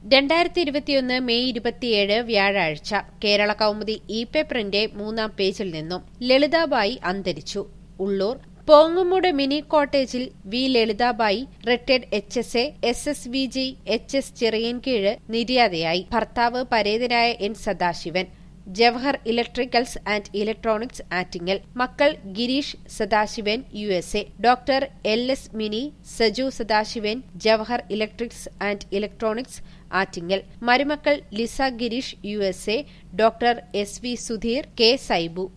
രണ്ടായിരത്തി ഇരുപത്തിയൊന്ന് മെയ് ഇരുപത്തിയേഴ് വ്യാഴാഴ്ച കേരള കൗമുദി ഇ പേപ്പറിന്റെ മൂന്നാം പേജിൽ നിന്നും ലളിതാബായി അന്തരിച്ചു ഉള്ളൂർ പോങ്ങുമൂട് മിനി കോട്ടേജിൽ V Lalithabai retired H S A S S V G H S Chirayinkeezhu നിര്യാതയായി ഭർത്താവ് പരേതനായ N Sadasivan Jawahar electricals and electronics Attingal മക്കൾ Gireesh Sadasivan U S A doctor L S Mini Saju Sadasivan Jawahar electrics and electronics Attingal മരുമക്കൾ Liza Gireesh U S A doctor S V Sudheer K സൈബു